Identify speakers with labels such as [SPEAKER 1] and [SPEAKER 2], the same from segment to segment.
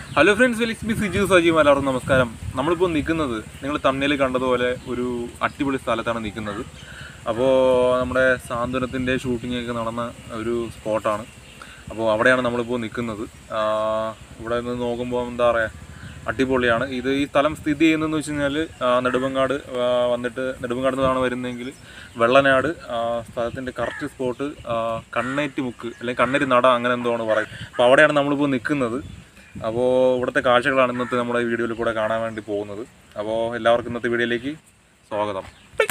[SPEAKER 1] Hello friends വെലിക്സ് B Siju Sajeev എല്ലാവർക്കും നമസ്കാരം നമ്മളിപ്പോൾ നിൽക്കുന്നത് നിങ്ങൾ തമ്മിൽ കണ്ടതുപോലെ ഒരു അടിപൊളി സ്ഥലത്താണ് നിൽക്കുന്നത് അപ്പോൾ നമ്മുടെ സാന്ത്വനത്തിൻ്റെ ഷൂട്ടിങ്ങൊക്കെ നടന്ന ഒരു സ്പോട്ടാണ് അപ്പോൾ അവിടെയാണ് നമ്മളിപ്പോൾ നിൽക്കുന്നത് ആഹ് ഇവിടെ നിന്ന് നോക്കുമ്പോൾ എന്താ പറയുക അടിപൊളിയാണ് ഇത് ഈ സ്ഥലം സ്ഥിതി ചെയ്യുന്നതെന്ന് വെച്ച് കഴിഞ്ഞാൽ നെടുമങ്ങാട് ആ, വന്നിട്ട് നെടുമങ്ങാട് നിന്നാണ് വരുന്നതെങ്കിൽ വെള്ളനാട് ആ, സ്ഥലത്തിൻ്റെ കറക്റ്റ് സ്പോട്ട് കണ്ണേറ്റ് മുക്ക് അല്ലെങ്കിൽ കണ്ണേരി നട അങ്ങനെ എന്തോ ആണ് പറയുന്നത് അപ്പോൾ അവിടെയാണ് നമ്മളിപ്പോൾ നിൽക്കുന്നത് അപ്പോൾ ഇവിടുത്തെ കാഴ്ചകളാണ് ഇന്നത്തെ നമ്മുടെ വീഡിയോയിൽ കൂടെ കാണാൻ വേണ്ടി പോകുന്നത് അപ്പോൾ എല്ലാവർക്കും ഇന്നത്തെ വീഡിയോയിലേക്ക് സ്വാഗതം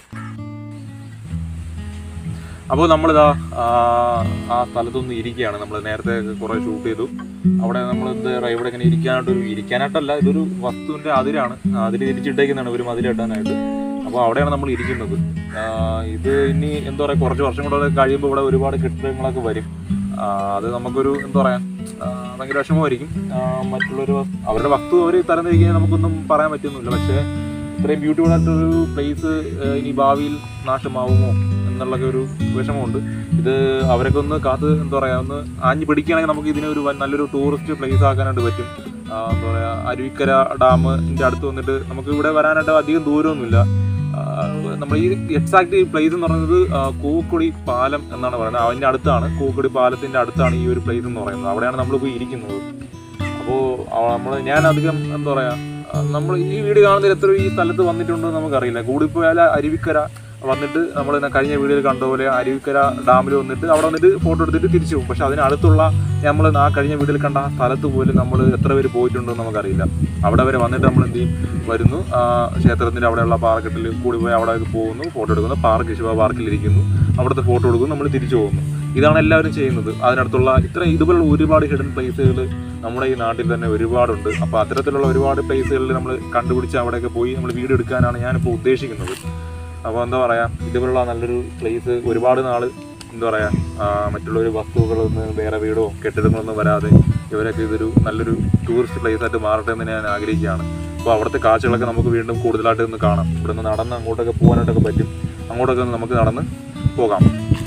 [SPEAKER 1] അപ്പോൾ നമ്മളിതാ ആ, ആ സ്ഥലത്തൊന്ന് ഇരിക്കുകയാണ് നമ്മൾ നേരത്തെ കുറേ ഷൂട്ട് ചെയ്തു അവിടെ നമ്മൾ എന്താ പറയുക ഇവിടെ ഇങ്ങനെ ഇരിക്കാനായിട്ടൊരു ഇരിക്കാനായിട്ടല്ല ഇതൊരു വസ്തുവിൻ്റെ അതിരാണ് അതിൽ തിരിച്ചിട്ടേക്കുന്നതാണ് ഒരു മതിൽ കെട്ടാനായിട്ട് അപ്പോൾ അവിടെയാണ് നമ്മൾ ഇരിക്കുന്നത് ആ, ഇത് ഇനി എന്താ പറയുക കുറച്ച് വർഷം കൂടെ കഴിയുമ്പോൾ ഇവിടെ ഒരുപാട് കെട്ടിടങ്ങളൊക്കെ വരും ആ, അത് നമുക്കൊരു എന്താ പറയുക ഭയങ്കര വിഷമമായിരിക്കും ആ, മറ്റുള്ളൊരു വസ്- അവരുടെ വസ്തു അവർ തരംതിരിക്കാൻ നമുക്കൊന്നും പറയാൻ പറ്റുന്നില്ല പക്ഷേ ഇത്രയും ബ്യൂട്ടിഫുൾ ആയിട്ടൊരു പ്ലേസ് ഇനി ഭാവിയിൽ നാശമാവുമോ എന്നുള്ളൊക്കെ ഒരു വിഷമമുണ്ട് ഇത് അവരൊക്കെ ഒന്ന് കാത്ത് എന്താ പറയുക ഒന്ന് ആഞ്ഞു പിടിക്കുകയാണെങ്കിൽ നമുക്ക് ഇതിനെ ഒരു വൻ- നല്ലൊരു ടൂറിസ്റ്റ് പ്ലേസ് ആക്കാനായിട്ട് പറ്റും ആ, എന്താ പറയുക അരുവിക്കര ഡാമിൻ്റെ അടുത്ത് വന്നിട്ട് നമുക്ക് ഇവിടെ വരാനായിട്ട് അധികം ദൂരമൊന്നുമില്ല ആ, നമ്മൾ ഈ എക്സാക്ട് പ്ലേസ് എന്ന് പറയുന്നത് ആ, കൂവക്കുടി പാലം എന്നാണ് പറയുന്നത് അതിൻ്റെ അടുത്താണ് കൂവക്കുടി പാലത്തിൻ്റെ അടുത്താണ് ഈ ഒരു പ്ലേസ് എന്ന് പറയുന്നത് അവിടെയാണ് നമ്മളിപ്പോൾ ഇരിക്കുന്നത് അപ്പോൾ നമ്മൾ ഞാൻ അധികം എന്താ പറയുക നമ്മൾ ഈ വീഡിയോ കാണുന്നതിൽ എത്ര ഈ സ്ഥലത്ത് വന്നിട്ടുണ്ടെന്ന് നമുക്കറിയില്ല കൂടിപ്പോയാൽ അരുവിക്കര വന്നിട്ട് നമ്മൾ കഴിഞ്ഞ വീഡിയോയിൽ കണ്ട പോലെ അരുവിക്കര ഡാമിൽ വന്നിട്ട് അവിടെ വന്നിട്ട് ഫോട്ടോ എടുത്തിട്ട് തിരിച്ചു പോകും പക്ഷെ അതിനടുത്തുള്ള നമ്മൾ ആ കഴിഞ്ഞ വീഡിയോയിൽ കണ്ട ആ സ്ഥലത്ത് പോലും നമ്മൾ എത്ര പേര് പോയിട്ടുണ്ടെന്ന് നമുക്കറിയില്ല അവിടെ വരെ വന്നിട്ട് നമ്മൾ എന്ത് ചെയ്യും വരുന്നു ആ ക്ഷേത്രത്തിൻ്റെ അവിടെയുള്ള പാർക്കറ്റിൽ കൂടി പോയി അവിടെ പോകുന്നു ഫോട്ടോ എടുക്കുന്നു പാർക്ക് ശിവ പാർക്കിൽ ഇരിക്കുന്നു അവിടുത്തെ ഫോട്ടോ എടുക്കുന്നു നമ്മൾ തിരിച്ചു പോകുന്നു ഇതാണ് എല്ലാവരും ചെയ്യുന്നത് അതിനടുത്തുള്ള ഇത്ര ഇതുപോലുള്ള ഒരുപാട് ഹിഡൻ പ്ലേസുകൾ നമ്മുടെ ഈ നാട്ടിൽ തന്നെ ഒരുപാടുണ്ട് അപ്പോൾ അത്തരത്തിലുള്ള ഒരുപാട് പ്ലേസുകളിൽ നമ്മൾ കണ്ടുപിടിച്ച് അവിടെയൊക്കെ പോയി നമ്മൾ വീഡിയോ എടുക്കാനാണ് ഞാനിപ്പോൾ ഉദ്ദേശിക്കുന്നത് അപ്പോൾ എന്താ പറയുക ഇതുപോലുള്ള നല്ലൊരു പ്ലേസ് ഒരുപാട് നാൾ എന്താ പറയുക മറ്റുള്ളൊരു വസ്തുക്കളൊന്നും വേറെ വീടോ കെട്ടിടങ്ങളൊന്നും വരാതെ ഇവരൊക്കെ ഇതൊരു നല്ലൊരു ടൂറിസ്റ്റ് പ്ലേസ് ആയിട്ട് മാറട്ടെ എന്ന് ഞാൻ ആഗ്രഹിക്കുകയാണ് അപ്പോൾ അവിടുത്തെ കാഴ്ചകളൊക്കെ നമുക്ക് വീണ്ടും കൂടുതലായിട്ട് ഒന്ന് കാണാം ഇവിടെ നിന്ന് നടന്ന് അങ്ങോട്ടൊക്കെ പോകാനായിട്ടൊക്കെ പറ്റും അങ്ങോട്ടൊക്കെ ഒന്ന് നമുക്ക് നടന്ന് പോകാം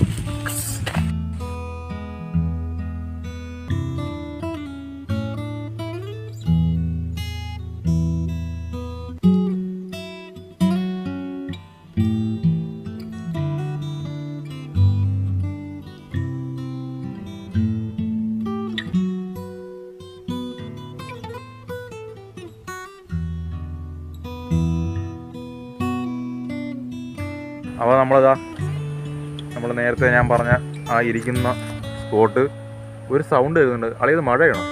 [SPEAKER 1] അപ്പോൾ നമ്മളിതാ നമ്മൾ നേരത്തെ ഞാൻ പറഞ്ഞ ആ ഇരിക്കുന്ന സ്പോട്ട് ഒരു സൗണ്ട് കേൾക്കുന്നുണ്ട് അളിയത് മഴയാണോ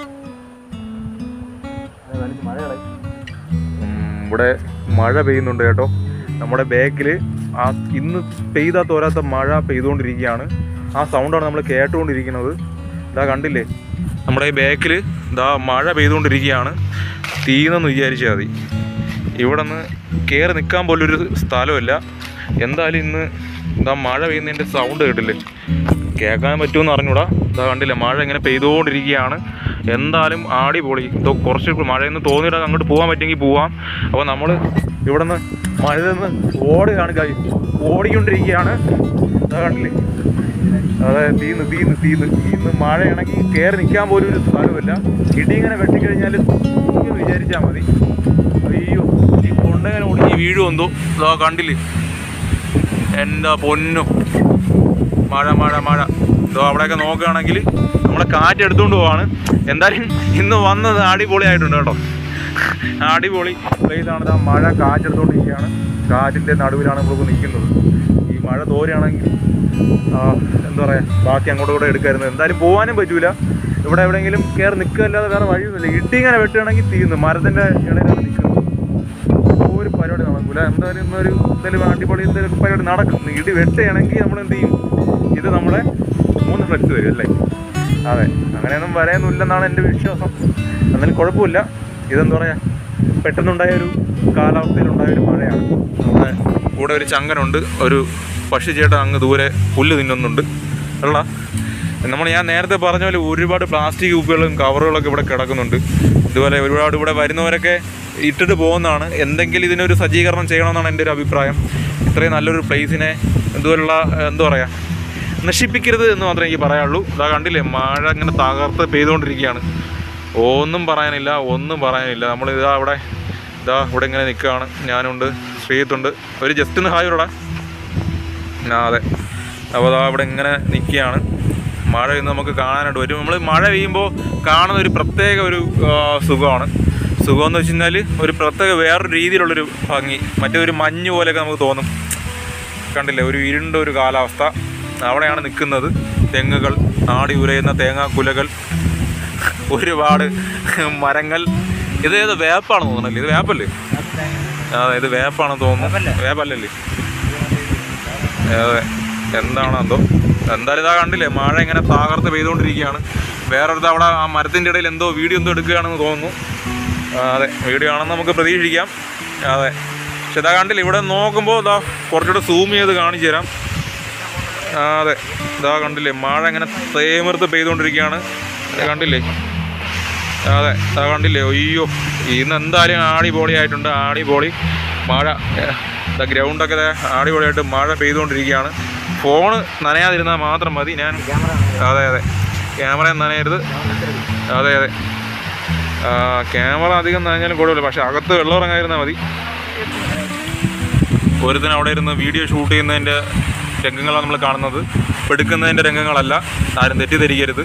[SPEAKER 1] ഉം, ഇവിടെ മഴ പെയ്യുന്നുണ്ട് കേട്ടോ നമ്മുടെ ബാക്കിൽ ആ ഇന്ന് പെയ്താ തോരാത്ത മഴ പെയ്തുകൊണ്ടിരിക്കുകയാണ് ആ സൗണ്ടാണ് നമ്മൾ കേട്ടുകൊണ്ടിരിക്കുന്നത് ഇതാ കണ്ടില്ലേ നമ്മുടെ ഈ ബാക്കിൽ ഇതാ മഴ പെയ്തുകൊണ്ടിരിക്കുകയാണ് തീയെന്ന് വിചാരിച്ചാൽ മതി ഇവിടെ നിന്ന് കയറി നിൽക്കാൻ പോലൊരു സ്ഥലമില്ല എന്തായാലും ഇന്ന് ഇതാ മഴ പെയ്യുന്നതിൻ്റെ സൗണ്ട് കേട്ടില്ലേ കേൾക്കാൻ പറ്റുമെന്ന് അറിഞ്ഞൂടാ ഇതാ കണ്ടില്ലേ മഴ ഇങ്ങനെ പെയ്തുകൊണ്ടിരിക്കുകയാണ് എന്തായാലും ആടിപൊളി ഇതോ കുറച്ച് മഴയൊന്ന് തോന്നിയിട്ട് അങ്ങോട്ട് പോകാൻ പറ്റുമെങ്കിൽ പോവാം അപ്പോൾ നമ്മൾ ഇവിടെ നിന്ന് മഴ നിന്ന് ഓടുകയാണ് കൈ ഓടിക്കൊണ്ടിരിക്കുകയാണ് ഇതാ കണ്ടില്ലേ അതെ തീന്ന് തീന്ന് തീന്ന് ഇന്ന് മഴയാണെങ്കിൽ കയറി നിൽക്കാൻ പോലും ഒരു സ്ഥലമില്ല ഇടി ഇങ്ങനെ വെട്ടിക്കഴിഞ്ഞാൽ ഇങ്ങനെ വിചാരിച്ചാൽ മതി അയ്യോ ഈ കൊണ്ടങ്ങനെ ഒടിഞ്ഞ് വീഴുമെന്തോ ഇതാ കണ്ടില്ലേ എൻ്റെ പൊന്നു മഴ മഴ മഴ ഇതോ അവിടെയൊക്കെ നോക്കുകയാണെങ്കിൽ നമ്മളെ കാറ്റ് എടുത്തുകൊണ്ട് പോവാണ് എന്തായാലും ഇന്ന് വന്നത് അടിപൊളിയായിട്ടുണ്ട് കേട്ടോ അടിപൊളി പ്ലേസാണ് ഇതാ മഴ കാറ്റെടുത്തുകൊണ്ടിരിക്കുകയാണ് കാറ്റിൻ്റെ നടുവിലാണ് നമ്മളിപ്പോൾ നിൽക്കുന്നത് ഈ മഴ തോരുകയാണെങ്കിൽ ആ, എന്താ പറയുക ബാക്കി അങ്ങോട്ടും കൂടെ എടുക്കായിരുന്നു എന്തായാലും പോകാനും പറ്റൂല ഇവിടെ എവിടെയെങ്കിലും കയറി നിൽക്കുകയല്ലാതെ വേറെ വഴിയൊന്നുമില്ല ഇടി ഇങ്ങനെ വെട്ടുകയാണെങ്കിൽ തീർന്നു മരത്തിൻ്റെ ഇടയിലാണ് നിൽക്കുന്നത് ഒരു പരിപാടി നടക്കൂല എന്തായാലും ഇന്നൊരു എന്തായാലും അടിപൊളി എന്തെങ്കിലും പരിപാടി നടക്കും ഇടി വെട്ടുകയാണെങ്കിൽ നമ്മൾ എന്ത് ചെയ്യും ഇത് നമ്മളെ മൂന്ന് ഫ്ലെക്സ് വരും അല്ലേ അതെ അങ്ങനെയൊന്നും വരാനൊന്നുമില്ലെന്നാണ് എൻ്റെ വിശ്വാസം എന്നാലും കുഴപ്പമില്ല ഇതെന്താ പറയുക പെട്ടെന്നുണ്ടായ ഒരു കാലാവസ്ഥയിലുണ്ടായ ഒരു മഴയാണ് നമ്മുടെ കൂടെ ഒരു ചങ്ങനുണ്ട് ഒരു പക്ഷി ചേട്ടൻ അങ്ങ് ദൂരെ പുല്ല് തിന്നുന്നുണ്ട് അല്ല നമ്മൾ ഞാൻ നേരത്തെ പറഞ്ഞ പോലെ ഒരുപാട് പ്ലാസ്റ്റിക് കുപ്പികളും കവറുകളൊക്കെ ഇവിടെ കിടക്കുന്നുണ്ട് ഇതുപോലെ ഒരുപാട് ഇവിടെ വരുന്നവരൊക്കെ ഇട്ടിട്ട് പോകുന്നതാണ് എന്തെങ്കിലും ഇതിനൊരു സജ്ജീകരണം ചെയ്യണമെന്നാണ് എൻ്റെ ഒരു അഭിപ്രായം ഇത്രയും നല്ലൊരു പ്ലേസിനെ ഇതുപോലുള്ള എന്താ പറയുക നശിപ്പിക്കരുത് എന്ന് മാത്രമേ എനിക്ക് പറയാനുള്ളൂ ഇതാ കണ്ടില്ലേ മഴ ഇങ്ങനെ തകർത്ത് പെയ്തുകൊണ്ടിരിക്കുകയാണ് ഒന്നും പറയാനില്ല ഒന്നും പറയാനില്ല നമ്മൾ ഇതാ ഇവിടെ ഇതാ ഇവിടെ ഇങ്ങനെ നിൽക്കുകയാണ് ഞാനുണ്ട് ശ്രീത്തുണ്ട് ഒരു ജസ്റ്റ് ഒന്ന് ഹായ് ഇടാ ആ അതെ അപ്പോൾ അതാ ഇവിടെ ഇങ്ങനെ നിൽക്കുകയാണ് മഴ ഇന്ന് നമുക്ക് കാണാനായിട്ട് വരും നമ്മൾ മഴ പെയ്യുമ്പോൾ കാണുന്ന ഒരു പ്രത്യേക ഒരു ആ, സുഖമാണ് സുഖം എന്ന് വെച്ച് കഴിഞ്ഞാൽ ഒരു പ്രത്യേക വേറൊരു രീതിയിലുള്ളൊരു ഭംഗി മറ്റേ ഒരു മഞ്ഞ് പോലെയൊക്കെ നമുക്ക് തോന്നും കണ്ടില്ലേ ഒരു ഇരുണ്ട ഒരു കാലാവസ്ഥ അവിടെയാണ് നിൽക്കുന്നത് തെങ്ങുകൾ ആടി ഉലയുന്ന തേങ്ങാക്കുലകൾ ഒരുപാട് മരങ്ങൾ ഇത് ഏത് വേപ്പാണെന്ന് തോന്നുന്നല്ലേ ഇത് വേപ്പല്ലേ അതെ ഇത് വേപ്പാണെന്ന് തോന്നുന്നു വേപ്പല്ലല്ലേ അതെ എന്താണോ എന്തോ എന്തായാലും ഇതാ കണ്ടില്ലേ മഴ ഇങ്ങനെ താകർത്ത് പെയ്തുകൊണ്ടിരിക്കുകയാണ് വേറൊരു അവിടെ ആ മരത്തിൻ്റെ ഇടയിൽ എന്തോ വീഡിയോ എന്തോ എടുക്കുകയാണെന്ന് തോന്നുന്നു ആ, അതെ വീഡിയോ ആണെന്ന് നമുക്ക് പ്രതീക്ഷിക്കാം അതെ പക്ഷെ ഇതാ കണ്ടില്ലേ ഇവിടെ നോക്കുമ്പോൾ ഇതാ കുറച്ചുകൂടെ സൂം ചെയ്ത് കാണിച്ചു തരാം ആ, അതെ ഇതാ കണ്ടില്ലേ മഴ ഇങ്ങനെ തേമിർത്ത് പെയ്തുകൊണ്ടിരിക്കുകയാണ് ഇത് കണ്ടില്ലേ അതെ അതാ കണ്ടില്ലേ അയ്യോ ഇന്ന് എന്തായാലും ആടിപൊളി ആയിട്ടുണ്ട് ആടിപൊളി മഴ ദാ ഗ്രൗണ്ടൊക്കെ ദേ ആടിപൊളിയായിട്ട് മഴ പെയ്തുകൊണ്ടിരിക്കുകയാണ് ഫോണ് നനയാതിരുന്നാൽ മാത്രം മതി ഞാൻ അതെ അതെ ക്യാമറ നനയരുത് അതെ അതെ ആ, ക്യാമറ അധികം നനഞ്ഞാലും കുഴപ്പമില്ല പക്ഷെ അകത്ത് വെള്ളം ഇറങ്ങാതിരുന്നാൽ മതി ഒരുത്തൻ അവിടെ ഇരുന്ന് വീഡിയോ ഷൂട്ട് ചെയ്യുന്നതിൻ്റെ രംഗങ്ങളാണ് നമ്മൾ കാണുന്നത് എടുക്കുന്നതിൻ്റെ രംഗങ്ങളല്ല ആരും തെറ്റിദ്ധരിക്കരുത്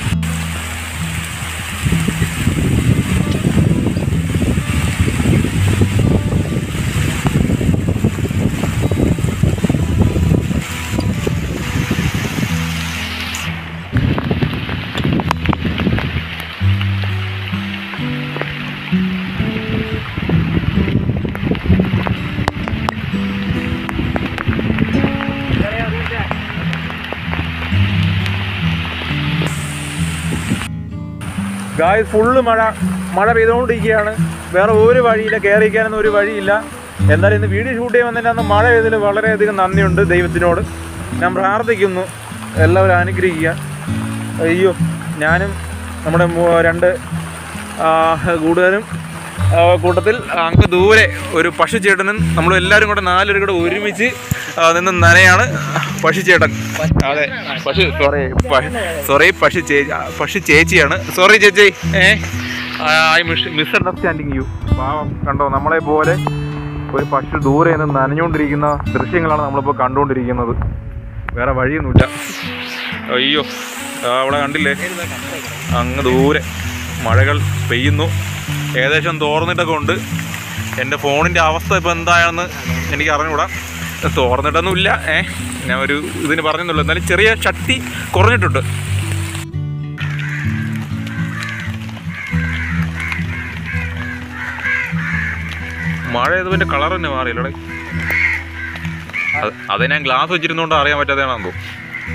[SPEAKER 1] ഗായ് ഫുള്ള് മഴ മഴ പെയ്തുകൊണ്ടിരിക്കുകയാണ് വേറെ ഒരു വഴിയില്ല കയറിക്കാനൊന്നും ഒരു വഴിയില്ല എന്തായാലും ഇന്ന് വീഡിയോ ഷൂട്ട് ചെയ്യാൻ വന്നതിൻ്റെ അന്ന് മഴ പെയ്തതിൽ വളരെയധികം നന്ദിയുണ്ട് ദൈവത്തിനോട് ഞാൻ പ്രാർത്ഥിക്കുന്നു എല്ലാവരും അനുഗ്രഹിക്കുക അയ്യോ ഞാനും നമ്മുടെ മൂ- രണ്ട് ആ, കൂട്ടുകാരും ആ, കൂട്ടത്തിൽ അങ്ങ് ദൂരെ ഒരു പശുചേട്ടനും നമ്മൾ എല്ലാവരും കൂടെ നാലുപേരും കൂടെ ഒരുമിച്ച് ആ, നിന്ന് നനയാണ് പശുചേട്ടൻ അതെ പശു സോറി സോറി പശു ചേച്ചി പശു ചേച്ചിയാണ് സോറി ചേച്ചി ഏ I miss miss understanding you പാവം കണ്ടോ നമ്മളെ പോലെ ഒരു പശു ദൂരെ നിന്ന് നനഞ്ഞുകൊണ്ടിരിക്കുന്ന ദൃശ്യങ്ങളാണ് നമ്മളിപ്പോൾ കണ്ടുകൊണ്ടിരിക്കുന്നത് വേറെ വഴിയൊന്നുമില്ല അയ്യോ ആ, അവിടെ കണ്ടില്ലേ അങ്ങ് ദൂരെ മഴകൾ പെയ്യുന്നു ഏകദേശം തോർന്നിട്ടൊക്കെ ഉണ്ട് എൻ്റെ ഫോണിൻ്റെ അവസ്ഥ ഇപ്പോൾ എന്താണെന്ന് എനിക്ക് അറിഞ്ഞുകൂടാ തോർന്നിട്ടൊന്നുമില്ല ഏ ഞാൻ ഒരു ഇതിന് പറഞ്ഞെന്നുള്ളൂ എന്നാലും ചെറിയ ശക്തി കുറഞ്ഞിട്ടുണ്ട് മഴ ചെയ്തതിൻ്റെ കളർ തന്നെ മാറിയില്ലേ അത് അത് ഞാൻ ഗ്ലാസ് വെച്ചിരുന്നോണ്ട് അറിയാൻ പറ്റാതെയാണെന്ന് തോന്നുന്നു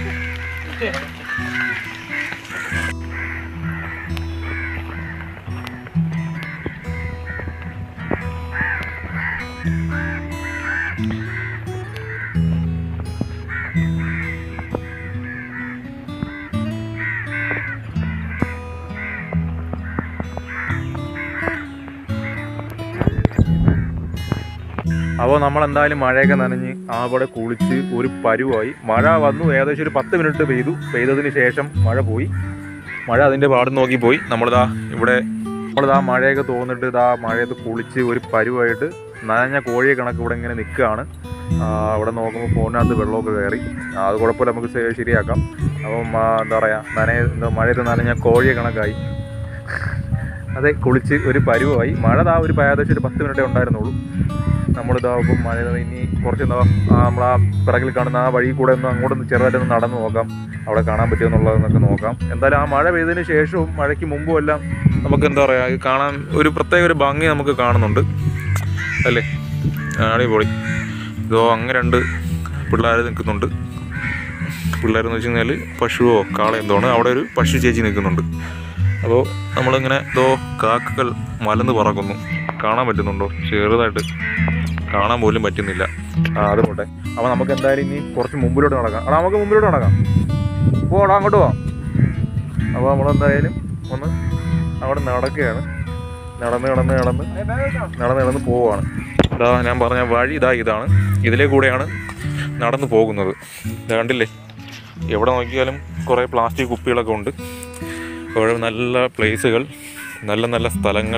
[SPEAKER 1] അപ്പോൾ നമ്മൾ എന്തായാലും മഴയൊക്കെ നനഞ്ഞ് അവിടെ കുളിച്ച് ഒരു പരുവായി മഴ വന്നു ഏകദേശം ഒരു പത്ത് മിനിറ്റ് പെയ്തു പെയ്തതിന് ശേഷം മഴ പോയി മഴ അതിൻ്റെ പാടും നോക്കി പോയി നമ്മളിതാ ഇവിടെ നമ്മളിതാ മഴയൊക്കെ തോന്നിട്ട് ഇതാ മഴയത്ത് കുളിച്ച് ഒരു പരുവായിട്ട് നനഞ്ഞ കോഴിയെ കണക്ക് ഇവിടെ ഇങ്ങനെ നിൽക്കുകയാണ് അവിടെ നോക്കുമ്പോൾ ഫോണിനകത്ത് വെള്ളമൊക്കെ കയറി ആ, അത് കുഴപ്പമില്ല നമുക്ക് ശ- ശരിയാക്കാം അപ്പം ആ, എന്താ പറയുക നനയ എന്താ മഴയത്ത് നനഞ്ഞ കോഴിയെ കണക്കായി അതെ കുളിച്ച് ഒരു പരുവായി മഴ ദാ ഒരു ഏകദേശം ഒരു പത്ത് മിനിറ്റേ ഉണ്ടായിരുന്നുള്ളൂ നമ്മളിതാ ഇപ്പം മഴ ഇനി കുറച്ച് എന്താ നമ്മൾ ആ പിറകിൽ കാണുന്ന ആ വഴി കൂടെ ഒന്ന് അങ്ങോട്ടൊന്ന് ചെറുതായിട്ടൊന്ന് നടന്നു നോക്കാം അവിടെ കാണാൻ പറ്റുമെന്നുള്ളതെന്നൊക്കെ നോക്കാം എന്തായാലും ആ മഴ പെയ്തതിന് ശേഷവും മഴയ്ക്ക് മുമ്പും എല്ലാം നമുക്ക് എന്താ പറയുക ഇത് കാണാൻ ഒരു പ്രത്യേക ഒരു ഭംഗി നമുക്ക് കാണുന്നുണ്ട് അല്ലേ അടിപൊളി ഇതോ അങ്ങ് രണ്ട് പിള്ളേർ നിൽക്കുന്നുണ്ട് പിള്ളേരെന്ന് വെച്ച് കഴിഞ്ഞാൽ പശുവോ കാളയോ എന്തോ ആണ് അവിടെ ഒരു പശു ചേച്ചി നിൽക്കുന്നുണ്ട് അപ്പോൾ നമ്മളിങ്ങനെ ഇതോ കാക്കകൾ മലന്ന് പറക്കുന്നു കാണാൻ പറ്റുന്നുണ്ടോ ചെറുതായിട്ട് കാണാൻ പോലും പറ്റുന്നില്ല ആ അത് പോട്ടെ അപ്പോൾ നമുക്ക് എന്തായാലും ഇനി കുറച്ച് മുമ്പിലോട്ട് നടക്കാം എടാ നമുക്ക് മുമ്പിലോട്ട് നടക്കാം പോടാ അങ്ങോട്ട് പോവാം അപ്പോൾ നമ്മളെന്തായാലും ഒന്ന് അവിടെ നടക്കുകയാണ് നടന്ന് നടന്ന് നടന്ന് നടന്ന് നടന്ന് പോവുകയാണ് ഇതാ ഞാൻ പറഞ്ഞ വഴി ഇതാ ഇതാണ് ഇതിലെ കൂടെയാണ് നടന്നു പോകുന്നത് ഇത് കണ്ടില്ലേ എവിടെ നോക്കിയാലും കുറേ പ്ലാസ്റ്റിക് കുപ്പികളൊക്കെ ഉണ്ട് അവിടെ നല്ല പ്ലേസുകൾ നല്ല നല്ല സ്ഥലങ്ങൾ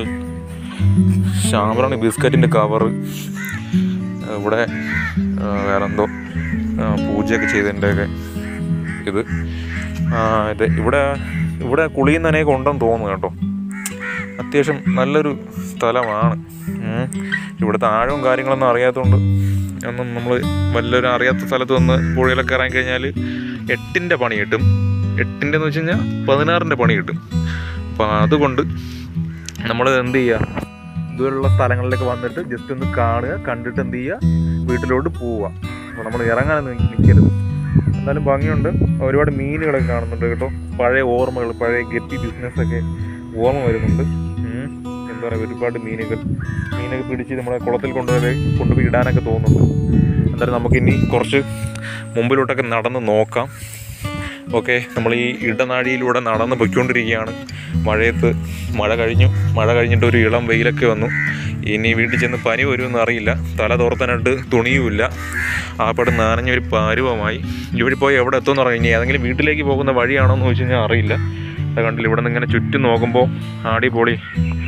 [SPEAKER 1] ശാമറാണി ബിസ്ക്കറ്റിൻ്റെ കവറ് ഇവിടെ ആ, വേറെന്തോ ആ, പൂജയൊക്കെ ചെയ്തതിൻ്റെയൊക്കെ ഇത് ആ, ഇത് ഇവിടെ ഇവിടെ കുളിയുന്നതിനെയൊക്കെ ഉണ്ടെന്ന് തോന്നുന്നു കേട്ടോ അത്യാവശ്യം നല്ലൊരു സ്ഥലമാണ് ഉം. ഇവിടുത്തെ ആഴവും കാര്യങ്ങളൊന്നും അറിയാത്തതുകൊണ്ട് ഒന്നും നമ്മൾ വല്ലൊരു അറിയാത്ത സ്ഥലത്ത് വന്ന് പുഴയിലൊക്കെ ഇറങ്ങി കഴിഞ്ഞാൽ എട്ടിൻ്റെ പണി കിട്ടും എട്ടിൻ്റെ എന്ന് വെച്ച് കഴിഞ്ഞാൽ പതിനാറിൻ്റെ പണി കിട്ടും അപ്പോൾ അതുകൊണ്ട് നമ്മൾ എന്ത് ചെയ്യുക ഇതുപോലുള്ള സ്ഥലങ്ങളിലൊക്കെ വന്നിട്ട് ജസ്റ്റ് ഒന്ന് കാണുക കണ്ടിട്ട് എന്ത് ചെയ്യുക വീട്ടിലോട്ട് പോവുക അപ്പോൾ നമ്മൾ ഇറങ്ങാനൊന്നും നിൽക്കരുത് എന്നാലും ഭംഗിയുണ്ട് ഒരുപാട് മീനുകളൊക്കെ കാണുന്നുണ്ട് കേട്ടോ പഴയ ഓർമ്മകൾ പഴയ ഗപ്പി ബിസിനസ്സൊക്കെ ഓർമ്മ വരുന്നുണ്ട് ഉം. എന്താ പറയുക ഒരുപാട് മീനുകൾ മീനൊക്കെ പിടിച്ച് നമ്മളെ കുളത്തിൽ കൊണ്ടുപോയി കൊണ്ടുപോയി ഇടാനൊക്കെ തോന്നുന്നുണ്ട് എന്തായാലും നമുക്കിനി കുറച്ച് മുമ്പിലോട്ടൊക്കെ നടന്ന് നോക്കാം ഓക്കെ നമ്മൾ ഈ ഇടനാഴിയിലൂടെ നടന്ന് പൊയ്ക്കൊണ്ടിരിക്കുകയാണ് മഴയത്ത് മഴ കഴിഞ്ഞു മഴ കഴിഞ്ഞിട്ട് ഒരു ഇളം വെയിലൊക്കെ വന്നു ഇനി വീട്ടിൽ ചെന്ന് പനി വരുമെന്ന് അറിയില്ല തല തോർത്താനായിട്ട് തുണിയുമില്ല ആപ്പട് നനഞ്ഞൊരു പരുവമായി ഇവിടെ പോയി എവിടെ എത്തുമെന്ന് പറഞ്ഞു ഇനി ഏതെങ്കിലും വീട്ടിലേക്ക് പോകുന്ന വഴിയാണോ എന്ന് ചോദിച്ചു കഴിഞ്ഞാൽ അറിയില്ല അത് കണ്ടില്ല ഇവിടെ നിന്ന് ഇങ്ങനെ ചുറ്റും നോക്കുമ്പോൾ ആടിപൊളി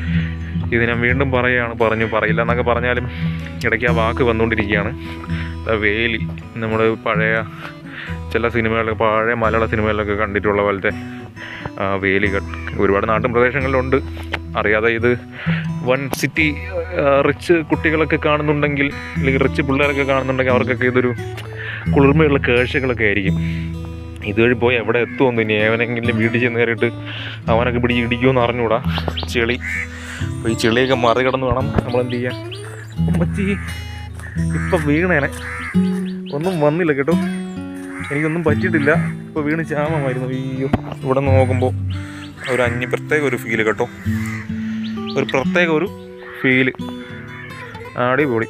[SPEAKER 1] ഇത് ഞാൻ വീണ്ടും പറയുകയാണ് പറഞ്ഞു പറയില്ല എന്നൊക്കെ പറഞ്ഞാലും ഇടയ്ക്ക് ആ വാക്ക് വന്നുകൊണ്ടിരിക്കുകയാണ് ദാ വേലി നമ്മൾ പഴയ ചില സിനിമകളിലൊക്കെ പഴയ മലയാള സിനിമകളിലൊക്കെ കണ്ടിട്ടുള്ള പോലത്തെ ആ, വേലികൾ ഒരുപാട് നാട്ടിൻ പ്രദേശങ്ങളിലുണ്ട് അറിയാതെ ഇത് വൺ സിറ്റി റിച്ച് കുട്ടികളൊക്കെ കാണുന്നുണ്ടെങ്കിൽ അല്ലെങ്കിൽ റിച്ച് പിള്ളേരൊക്കെ കാണുന്നുണ്ടെങ്കിൽ അവർക്കൊക്കെ ഇതൊരു കുളിർമയുള്ള കാഴ്ചകളൊക്കെ ആയിരിക്കും ഇതുവഴി പോയി എവിടെ എത്തുമെന്ന് ഇനി ഏവനെങ്കിലും വീട്ടിൽ ചെന്ന് കയറിയിട്ട് അവനൊക്കെ പിടിച്ച് ഇടിക്കുമെന്ന് അറിഞ്ഞൂടാ ചെളി അപ്പോൾ ഈ ചെളിയൊക്കെ മറികടന്ന് വേണം നമ്മൾ എന്ത് ചെയ്യാൻ ഉമ്മച്ചി ഇപ്പം വീണേനെ ഒന്നും വന്നില്ല കേട്ടോ എനിക്കൊന്നും പറ്റിയിട്ടില്ല ഇപ്പോൾ വീണ് ചാമമായിരുന്നു അയ്യോ ഇവിടെ നിന്ന് നോക്കുമ്പോൾ ഒരു അഞ്ഞ് പ്രത്യേക ഒരു ഫീല് കേട്ടോ ഒരു പ്രത്യേക ഒരു ഫീല് അടിപൊളി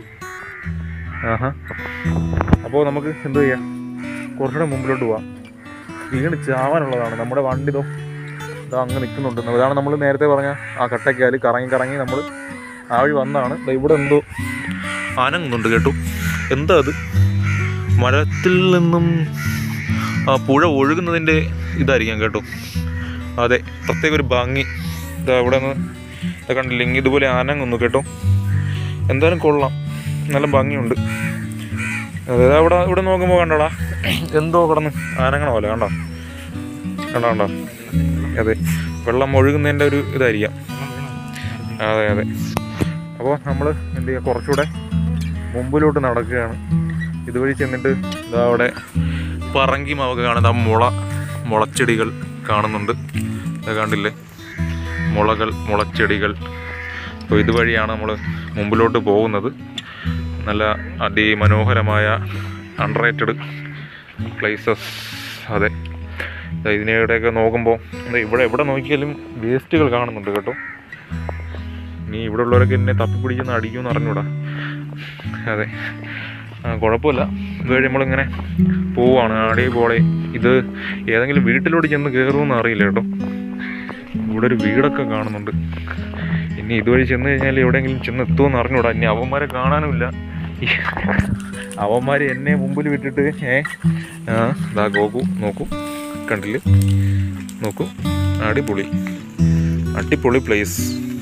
[SPEAKER 1] ആഹാ അപ്പോൾ നമുക്ക് എന്ത് ചെയ്യാം കുറച്ചുകൂടെ മുമ്പിലോട്ട് പോവാം വീണ് ചാവാനുള്ളതാണ് നമ്മുടെ വണ്ടി ഇതോ ഇതാ അങ്ങ് നിൽക്കുന്നുണ്ട് അതാണ് നമ്മൾ നേരത്തെ പറഞ്ഞ ആ കട്ടയ്ക്കാൽ കറങ്ങി കറങ്ങി നമ്മൾ ആ വഴി വന്നതാണ് ദാ ഇവിടെ എന്തോ അനങ്ങുന്നുണ്ട് കേട്ടു എന്താ അത് മരത്തിൽ നിന്നും ആ പുഴ ഒഴുകുന്നതിൻ്റെ ഇതായിരിക്കാം കേട്ടോ അതെ പ്രത്യേക ഒരു ഭംഗി ഇതാ ഇവിടെ നിന്ന് ഇതാ കണ്ടില്ല ഇങ്ങ് ഇതുപോലെ അനങ്ങുന്നു കേട്ടോ എന്തായാലും കൊള്ളാം നല്ല ഭംഗിയുണ്ട് അതെ ദാ ഇവിടെ ഇവിടെ നോക്കുമ്പോൾ കണ്ടോടാ എന്തോ കിടന്ന് അനങ്ങണ പോലെ കണ്ടോ കണ്ടോ കണ്ടോ അതെ വെള്ളം ഒഴുകുന്നതിൻ്റെ ഒരു ഇതായിരിക്കാം അതെ അതെ അപ്പോൾ നമ്മൾ എന്ത് ചെയ്യുക കുറച്ചുകൂടെ മുമ്പിലോട്ട് നടക്കുകയാണ് ഇതുവഴി ചെന്നിട്ട് ഇതാ അവിടെ പറങ്കി മാവൊക്കെ കാണുന്ന ആ മുള മുളച്ചെടികൾ കാണുന്നുണ്ട് ഇത് കണ്ടില്ലേ മുളകൾ മുളച്ചെടികൾ അപ്പോൾ ഇതുവഴിയാണ് നമ്മൾ മുമ്പിലോട്ട് പോകുന്നത് നല്ല അതിമനോഹരമായ അൺറേറ്റഡ് പ്ലേസസ് അതെ ദാ ഇതിനിടെയൊക്കെ നോക്കുമ്പോൾ ദാ ഇവിടെ എവിടെ നോക്കിയാലും വേസ്റ്റുകൾ കാണുന്നുണ്ട് കേട്ടോ നീ ഇവിടെ ഉള്ളവരൊക്കെ എന്നെ തപ്പിപ്പിടിച്ചൊന്ന് അടിക്കുമെന്ന് അറിഞ്ഞൂടാ അതെ ആ കുഴപ്പമില്ല ഇതുവഴി നമ്മളിങ്ങനെ പോവാണ് അടിപൊളി ഇത് ഏതെങ്കിലും വീട്ടിലോട്ട് ചെന്ന് കയറുമെന്ന് അറിയില്ല കേട്ടോ ഇവിടെ ഒരു വീടൊക്കെ കാണുന്നുണ്ട് ഇനി ഇതുവഴി ചെന്ന് കഴിഞ്ഞാൽ എവിടെയെങ്കിലും ചെന്ന് എത്തുമെന്ന് അറിഞ്ഞൂടാ ഇനി അവന്മാരെ കാണാനുമില്ല അവന്മാർ എന്നെ മുമ്പിൽ വിട്ടിട്ട് ഏ ആ ദാ ഗോകു നോക്കൂ കണ്ടില്ലേ നോക്കൂ അടിപൊളി അടിപൊളി പ്ലേസ്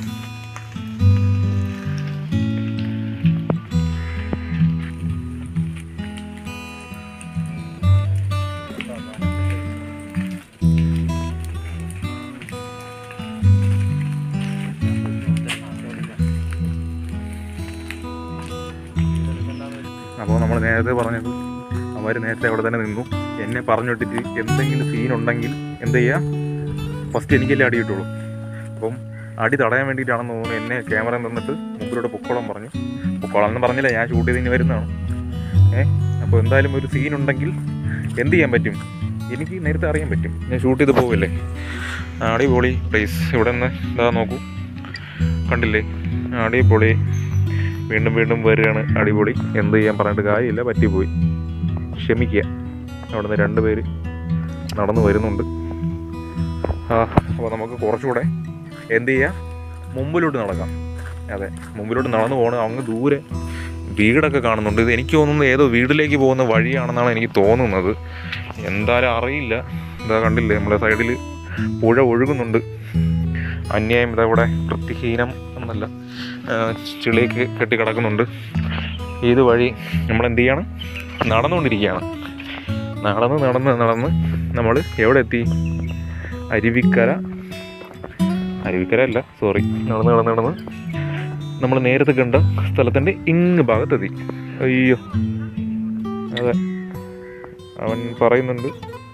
[SPEAKER 1] അപ്പോൾ നമ്മൾ നേരത്തെ പറഞ്ഞത് അവർ നേരത്തെ അവിടെ തന്നെ നിന്നു എന്നെ പറഞ്ഞു വിട്ടിട്ട് എന്തെങ്കിലും സീൻ ഉണ്ടെങ്കിൽ എന്ത് ചെയ്യുക ഫസ്റ്റ് എനിക്കല്ലേ അടി കിട്ടുള്ളൂ അപ്പം അടി തടയാൻ വേണ്ടിയിട്ടാണെന്ന് തോന്നുന്നു എന്നെ ക്യാമറ തന്നിട്ട് മുമ്പിലൂടെ പൊക്കോളം പറഞ്ഞു പൊക്കോളം എന്ന് പറഞ്ഞില്ല ഞാൻ ഷൂട്ട് ചെയ്ത് ഇനി വരുന്നതാണ് ഏ അപ്പോൾ എന്തായാലും ഒരു സീൻ ഉണ്ടെങ്കിൽ എന്ത് ചെയ്യാൻ പറ്റും എനിക്ക് നേരത്തെ അറിയാൻ പറ്റും ഞാൻ ഷൂട്ട് ചെയ്ത് പോവില്ലേ അടിപൊളി പ്ലേസ് ഇവിടെ നിന്ന് ഇതാ നോക്കൂ കണ്ടില്ലേ അടിപൊളി വീണ്ടും വീണ്ടും വരികയാണ് അടിപൊളി എന്ത് ചെയ്യാൻ പറഞ്ഞിട്ട് കാര്യമില്ല പറ്റിപ്പോയി ക്ഷമിക്കുക അവിടെ നിന്ന് രണ്ട് പേര് നടന്നു വരുന്നുണ്ട് ആ അപ്പോൾ നമുക്ക് കുറച്ചുകൂടെ എന്ത് ചെയ്യാം മുമ്പിലോട്ട് നടക്കാം അതെ മുമ്പിലോട്ട് നടന്നു പോകണം അങ്ങ് ദൂരെ വീടൊക്കെ കാണുന്നുണ്ട് ഇത് എനിക്ക് തോന്നുന്നത് ഏതോ വീട്ടിലേക്ക് പോകുന്ന വഴിയാണെന്നാണ് എനിക്ക് തോന്നുന്നത് എന്തായാലും അറിയില്ല ഇതാ കണ്ടില്ലേ നമ്മുടെ സൈഡിൽ പുഴ ഒഴുകുന്നുണ്ട് അന്യായം ഇതവിടെ വൃത്തിഹീനം എന്നല്ല ആ, ചെളിയൊക്കെ കെട്ടി കിടക്കുന്നുണ്ട് ഇത് വഴി നമ്മൾ എന്ത് ചെയ്യാണ് നടന്നുകൊണ്ടിരിക്കുകയാണ് നടന്ന് നടന്ന് നടന്ന് നമ്മൾ എവിടെ എത്തി അരുവിക്കര അരുവിക്കര അല്ല സോറി നടന്ന് നടന്ന് നടന്ന് നമ്മൾ നേരത്തെ കണ്ട സ്ഥലത്തിൻ്റെ ഇങ്ങ് ഭാഗത്തെത്തി അയ്യോ അതെ അവൻ പറയുന്നുണ്ട്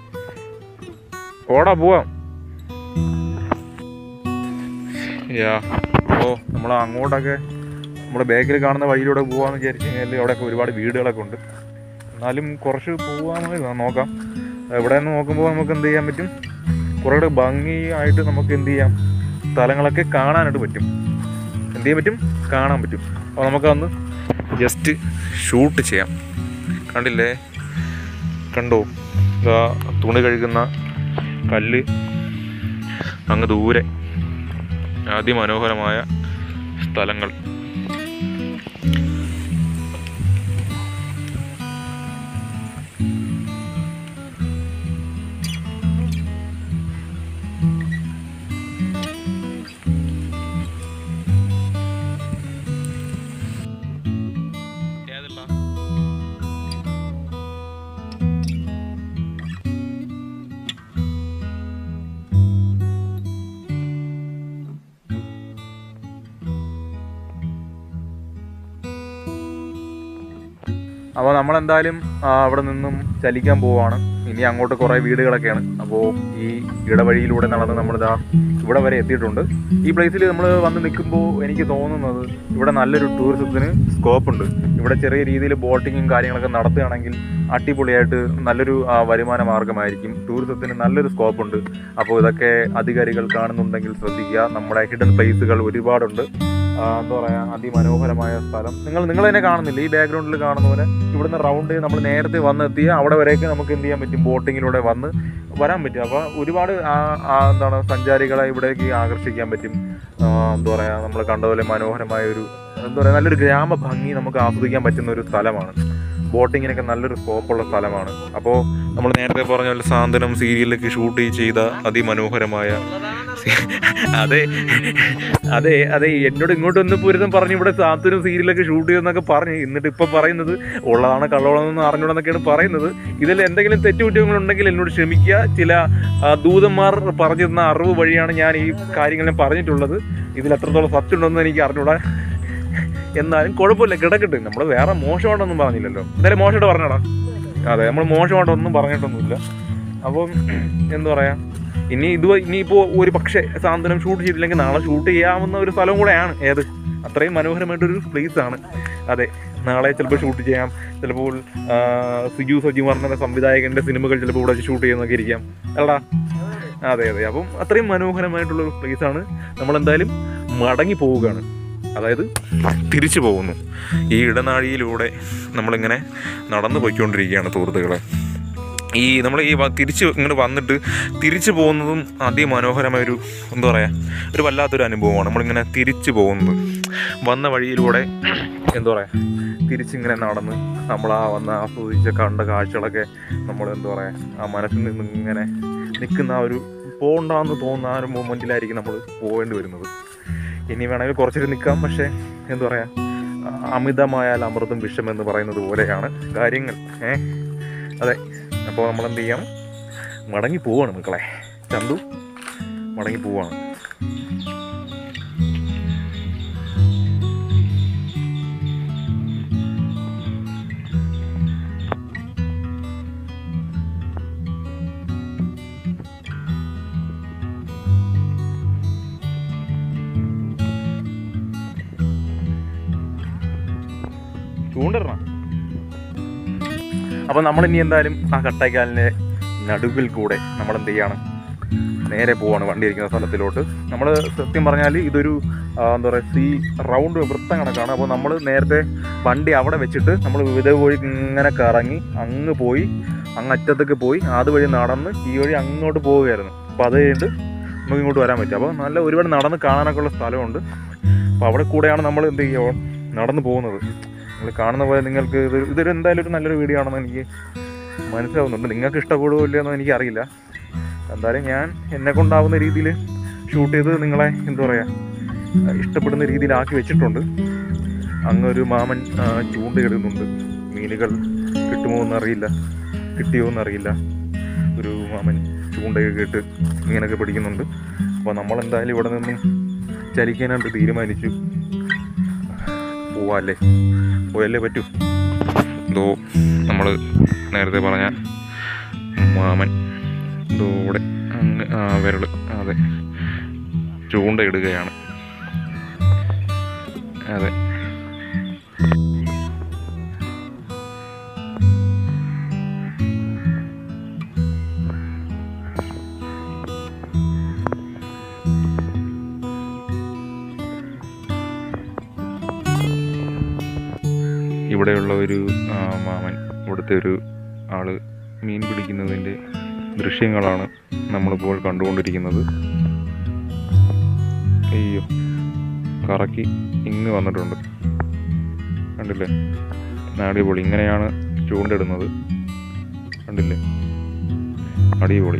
[SPEAKER 1] ഓടാ പോവാം യാ ഓ നമ്മൾ അങ്ങോട്ടൊക്കെ നമ്മുടെ ബാക്കിൽ കാണുന്ന വഴിയിലൂടെ പോവാന്ന് വിചാരിച്ചു കഴിഞ്ഞാൽ അവിടെയൊക്കെ ഒരുപാട് വീടുകളൊക്കെ ഉണ്ട് എന്നാലും കുറച്ച് പോവാമെന്ന് നോക്കാം ഇവിടെ നിന്ന് നോക്കുമ്പോൾ നമുക്ക് എന്ത് ചെയ്യാൻ പറ്റും കുറേ കൂടെ ഭംഗിയായിട്ട് നമുക്ക് എന്ത് ചെയ്യാം സ്ഥലങ്ങളൊക്കെ കാണാനായിട്ട് പറ്റും എന്ത് ചെയ്യാൻ പറ്റും കാണാൻ പറ്റും അപ്പോൾ നമുക്കതൊന്ന് ജസ്റ്റ് ഷൂട്ട് ചെയ്യാം കണ്ടില്ലേ കണ്ടോ ഇതാ തുണി കഴുകുന്ന കല്ല് അങ്ങ് ദൂരെ അതിമനോഹരമായ സ്ഥലങ്ങൾ ഏതല്ല അപ്പോൾ നമ്മളെന്തായാലും ആ, അവിടെ നിന്നും ചലിക്കാൻ പോവാണ് ഇനി അങ്ങോട്ട് കുറേ വീടുകളൊക്കെയാണ് അപ്പോൾ ഈ ഇടവഴിയിലൂടെ നടന്ന് നമ്മളിതാ ഇവിടെ വരെ എത്തിയിട്ടുണ്ട് ഈ പ്ലേസിൽ നമ്മൾ വന്ന് നിൽക്കുമ്പോൾ എനിക്ക് തോന്നുന്നത് ഇവിടെ നല്ലൊരു ടൂറിസത്തിന് സ്കോപ്പ് ഉണ്ട് ഇവിടെ ചെറിയ രീതിയിൽ ബോട്ടിങ്ങും കാര്യങ്ങളൊക്കെ നടത്തുകയാണെങ്കിൽ അടിപൊളിയായിട്ട് നല്ലൊരു ആ, വരുമാന മാർഗമായിരിക്കും ടൂറിസത്തിന് നല്ലൊരു സ്കോപ്പ് ഉണ്ട് അപ്പോൾ ഇതൊക്കെ അധികാരികൾ കാണുന്നുണ്ടെങ്കിൽ ശ്രദ്ധിക്കുക നമ്മുടെ ഹിഡൻ പ്ലേസുകൾ ഒരുപാടുണ്ട് ആ, എന്താ പറയുക അതിമനോഹരമായ സ്ഥലം നിങ്ങൾ നിങ്ങൾ തന്നെ കാണുന്നില്ല ഈ ബാക്ക്ഗ്രൗണ്ടിൽ കാണുന്ന പോലെ ഇവിടുന്ന് റൗണ്ട് നമ്മൾ നേരത്തെ വന്നെത്തിയ അവിടെ വരെയൊക്കെ നമുക്ക് എന്ത് ചെയ്യാൻ പറ്റും ബോട്ടിങ്ങിലൂടെ വന്ന് വരാൻ പറ്റും അപ്പോൾ ഒരുപാട് ആ- ആ എന്താണ് സഞ്ചാരികളെ ഇവിടേക്ക് ആകർഷിക്കാൻ പറ്റും ആ, എന്താ പറയുക നമ്മൾ കണ്ടതുപോലെ മനോഹരമായ ഒരു എന്താ പറയുക നല്ലൊരു ഗ്രാമ ഭംഗി നമുക്ക് ആസ്വദിക്കാൻ പറ്റുന്ന ഒരു സ്ഥലമാണ് ബോട്ടിങ്ങിനൊക്കെ നല്ലൊരു സ്കോപ്പുള്ള സ്ഥലമാണ് അപ്പോൾ നമ്മൾ നേരത്തെ പറഞ്ഞ പോലെ സാന്ത്വനം സീരിയലിലേക്ക് ഷൂട്ട് ചെയ്ത അതിമനോഹരമായ സി- അതെ അതെ അതെ എന്നോട് ഇങ്ങോട്ട് വന്ന് പൂരിതം പറഞ്ഞു ഇവിടെ സാന്ത്വനം സീരിയലൊക്കെ ഷൂട്ട് ചെയ്തെന്നൊക്കെ പറഞ്ഞു എന്നിട്ട് ഇപ്പൊ പറയുന്നത് ഉള്ളതാണ് കള്ളമാണെന്ന് അറിഞ്ഞൂടെന്നൊക്കെയാണ് പറയുന്നത് ഇതിൽ എന്തെങ്കിലും തെറ്റുകുറ്റങ്ങളുണ്ടെങ്കിൽ എന്നോട് ക്ഷമിക്കുക ചില ആ, ദൂതന്മാർ പറഞ്ഞു തന്ന അറിവ് വഴിയാണ് ഞാൻ ഈ കാര്യങ്ങളെല്ലാം പറഞ്ഞിട്ടുള്ളത് ഇതിൽ എത്രത്തോളം സത്യം ഉണ്ടെന്ന് എനിക്ക് അറിഞ്ഞൂടാ എന്നാലും കുഴപ്പമില്ല കിടക്കട്ടെ നമ്മൾ വേറെ മോശമായിട്ടൊന്നും പറഞ്ഞില്ലല്ലോ എന്തായാലും മോശമായിട്ട് പറഞ്ഞോടാ അതെ നമ്മൾ മോശമായിട്ടൊന്നും പറഞ്ഞിട്ടൊന്നുമില്ല അപ്പം എന്താ പറയാ ഇനി ഇത് ഇനിയിപ്പോൾ ഒരു പക്ഷേ സാന്ത്വനം ഷൂട്ട് ചെയ്തില്ലെങ്കിൽ നാളെ ഷൂട്ട് ചെയ്യാവുന്ന ഒരു സ്ഥലം കൂടെയാണ് ഏത് അത്രയും മനോഹരമായിട്ടൊരു പ്ലേസ് ആണ് അതെ നാളെ ചിലപ്പോൾ ഷൂട്ട് ചെയ്യാം ചിലപ്പോൾ ആ, സിജു സജിമാർ എന്ന സംവിധായകൻ്റെ സിനിമകൾ ചിലപ്പോൾ ഇവിടെ ഷൂട്ട് ചെയ്യുന്നൊക്കെ ഇരിക്കാം അല്ലടാ അതെ അതെ അപ്പം അത്രയും മനോഹരമായിട്ടുള്ള ഒരു പ്ലേസ് ആണ് നമ്മളെന്തായാലും മടങ്ങി പോവുകയാണ് അതായത് തിരിച്ചു പോകുന്നു ഈ ഇടനാഴിയിലൂടെ നമ്മളിങ്ങനെ നടന്നു പോയിക്കൊണ്ടിരിക്കുകയാണ് സുഹൃത്തുക്കളെ ഈ നമ്മൾ ഈ വ- തിരിച്ച് ഇങ്ങോട്ട് വന്നിട്ട് തിരിച്ചു പോകുന്നതും അതിമനോഹരമായ ഒരു എന്താ പറയുക ഒരു വല്ലാത്തൊരു അനുഭവമാണ് നമ്മളിങ്ങനെ തിരിച്ചു പോകുന്നത് വന്ന വഴിയിലൂടെ എന്താ പറയുക തിരിച്ചിങ്ങനെ നടന്ന് നമ്മൾ ആ വന്ന് ആസ്വദിച്ച കണ്ട കാഴ്ചകളൊക്കെ നമ്മൾ എന്താ പറയുക ആ മനസ്സിൽ നിന്ന് ഇങ്ങനെ നിൽക്കുന്ന ആ ഒരു പോകണ്ടെന്ന് തോന്നുന്ന ആ ഒരു മൊമെൻറ്റിലായിരിക്കും നമ്മൾ പോകേണ്ടി വരുന്നത് ഇനി വേണമെങ്കിൽ കുറച്ചൊരു നിൽക്കാം പക്ഷേ എന്താ പറയുക അമിതമായാൽ അമൃതം വിഷം എന്ന് പറയുന്നത് പോലെയാണ് കാര്യങ്ങൾ ഏ അതെ അപ്പോൾ നമ്മൾ എന്ത് ചെയ്യണം മടങ്ങി പോവാണ് മക്കളെ ചന്തു മടങ്ങി പോവാണ് ചൂണ്ടിടണം അപ്പോൾ നമ്മൾ ഇനി എന്തായാലും ആ കട്ടയ്ക്കാലിൻ്റെ നടുവിൽ കൂടെ നമ്മൾ എന്ത് ചെയ്യാണ് നേരെ പോവാണ് വണ്ടി ഇരിക്കുന്ന സ്ഥലത്തിലോട്ട് നമ്മൾ സത്യം പറഞ്ഞാൽ ഇതൊരു ആ, എന്താ പറയുക സീ റൗണ്ട് വൃത്തം കണക്കാണ് അപ്പോൾ നമ്മൾ നേരത്തെ വണ്ടി അവിടെ വെച്ചിട്ട് നമ്മൾ വിവിധ വഴി ഇങ്ങനെ കറങ്ങി അങ്ങ് പോയി അങ്ങ് അറ്റത്തേക്ക് പോയി അതുവഴി നടന്ന് ഈ വഴി അങ്ങോട്ട് പോവുകയായിരുന്നു അപ്പോൾ അത് കഴിഞ്ഞിട്ട് നമുക്ക് ഇങ്ങോട്ട് വരാൻ പറ്റും അപ്പോൾ നല്ല ഒരുപാട് നടന്ന് കാണാനൊക്കെ ഉള്ള സ്ഥലമുണ്ട് അപ്പോൾ അവിടെ കൂടെയാണ് നമ്മൾ എന്ത് ചെയ്യുക നടന്നു പോകുന്നത് നിങ്ങൾ കാണുന്ന പോലെ നിങ്ങൾക്ക് ഇത് ഇതൊരു എന്തായാലും ഒരു നല്ലൊരു വീഡിയോ ആണെന്ന് എനിക്ക് മനസ്സിലാവുന്നുണ്ട് നിങ്ങൾക്ക് ഇഷ്ടപ്പെടുമോ ഇല്ലയോ എന്ന് എനിക്കറിയില്ല എന്തായാലും ഞാൻ എന്നെ കൊണ്ടാവുന്ന രീതിയിൽ ഷൂട്ട് ചെയ്ത് നിങ്ങളെ എന്താ പറയുക ഇഷ്ടപ്പെടുന്ന രീതിയിലാക്കി വെച്ചിട്ടുണ്ട് അങ്ങൊരു മാമൻ ആ, ചൂണ്ടയിടുന്നുണ്ട് മീനുകൾ കിട്ടുമോ എന്നറിയില്ല കിട്ടിയോ എന്നറിയില്ല ഒരു മാമൻ ചൂണ്ടയൊക്കെ ഇട്ട് മീനൊക്കെ പിടിക്കുന്നുണ്ട് അപ്പോൾ നമ്മളെന്തായാലും ഇവിടെ നിന്നും ചലിക്കാനായിട്ട് തീരുമാനിച്ചു പോവാല്ലേ പോയല്ലേ പറ്റൂ എന്തോ നമ്മൾ നേരത്തെ പറഞ്ഞ മാമൻ ഇതോടെ അങ്ങ് ആ വിരൽ അതെ ചൂണ്ടയിടുകയാണ് അതെ ഇവിടെയുള്ള ഒരു ആ, മാമൻ ഇവിടുത്തെ ഒരു ആള് മീൻ പിടിക്കുന്നതിൻ്റെ ദൃശ്യങ്ങളാണ് നമ്മളിപ്പോൾ കണ്ടുകൊണ്ടിരിക്കുന്നത് അയ്യോ കറക്കി ഇങ്ങ് വന്നിട്ടുണ്ട് കണ്ടില്ലേ അടിപൊളി ഇങ്ങനെയാണ് ചൂണ്ടിടുന്നത് കണ്ടില്ലേ അടിപൊളി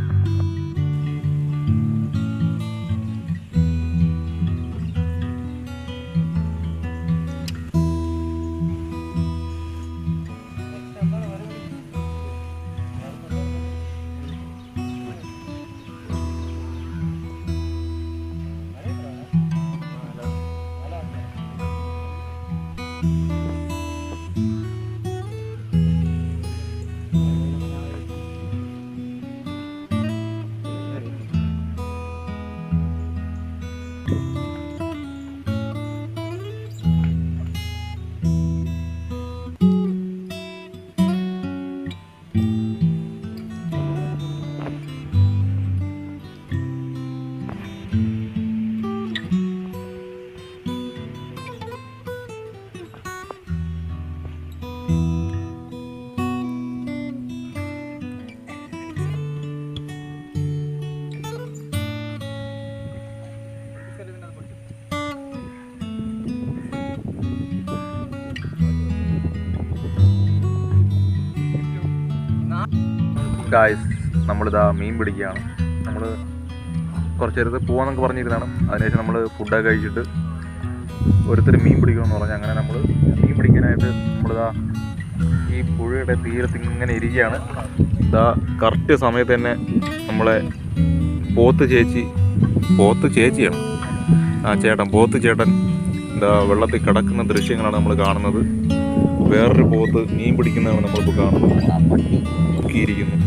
[SPEAKER 1] ഗായ്സ് നമ്മളിതാ മീൻ പിടിക്കുകയാണ് നമ്മൾ കുറച്ച് നേരത്തെ പോവാന്നൊക്കെ പറഞ്ഞിരുന്നതാണ് അതിനുശേഷം നമ്മൾ ഫുഡൊക്കെ കഴിച്ചിട്ട് ഓരോരുത്തർ മീൻ പിടിക്കണമെന്ന് പറഞ്ഞ് അങ്ങനെ നമ്മൾ മീൻ പിടിക്കാനായിട്ട് നമ്മളിതാ ഈ പുഴയുടെ തീരത്ത് ഇങ്ങനെ ഇരിക്കുകയാണ് ഇതാ കറക്റ്റ് സമയത്ത് തന്നെ നമ്മളെ പോത്ത് ചേച്ചി പോത്ത് ചേച്ചിയാണ് ആ ചേട്ടൻ പോത്ത് ചേട്ടൻ എന്താ വെള്ളത്തിൽ കിടക്കുന്ന ദൃശ്യങ്ങളാണ് നമ്മൾ കാണുന്നത് വേറൊരു പോത്ത് മീൻ പിടിക്കുന്നതാണ് നമ്മളിപ്പോൾ കാണുന്നത് മുക്കിയിരിക്കുന്നു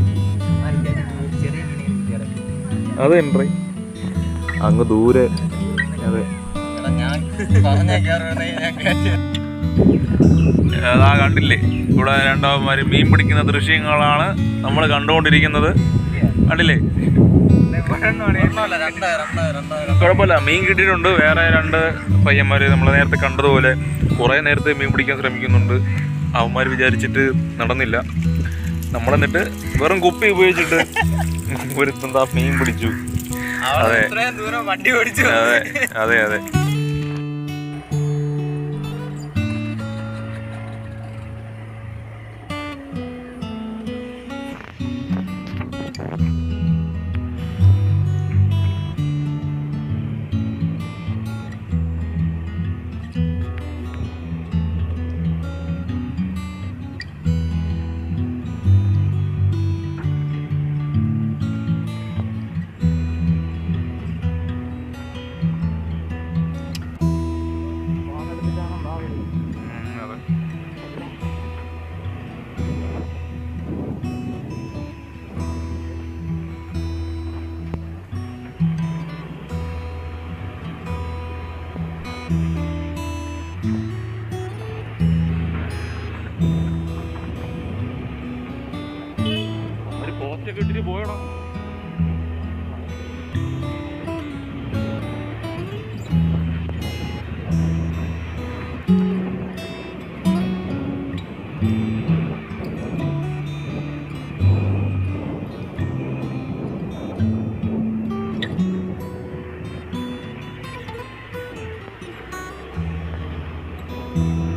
[SPEAKER 1] അത് എൻട്രി അങ്ങ് ദൂരെ അതെ അതാ കണ്ടില്ലേ ഇവിടെ രണ്ടാമന്മാര് മീൻ പിടിക്കുന്ന ദൃശ്യങ്ങളാണ് നമ്മൾ കണ്ടുകൊണ്ടിരിക്കുന്നത് കണ്ടില്ലേ കുഴപ്പമില്ല മീൻ കിട്ടിയിട്ടുണ്ട് വേറെ രണ്ട് പയ്യന്മാര് നമ്മൾ നേരത്തെ കണ്ടതുപോലെ കുറേ നേരത്തെ മീൻ പിടിക്കാൻ ശ്രമിക്കുന്നുണ്ട് അവന്മാർ വിചാരിച്ചിട്ട് നടന്നില്ല നമ്മളെന്നിട്ട് വെറും കുപ്പി ഉപയോഗിച്ചിട്ട് ഒരു എന്താ മീൻ പിടിച്ചു അതെ
[SPEAKER 2] വണ്ടി ഓടിച്ചു
[SPEAKER 1] അതെ അതെ അതെ ഉം, അതെ ഒരു പോസ്റ്റൊക്കെ ഇട്ടിട്ട് പോയണം
[SPEAKER 2] ആ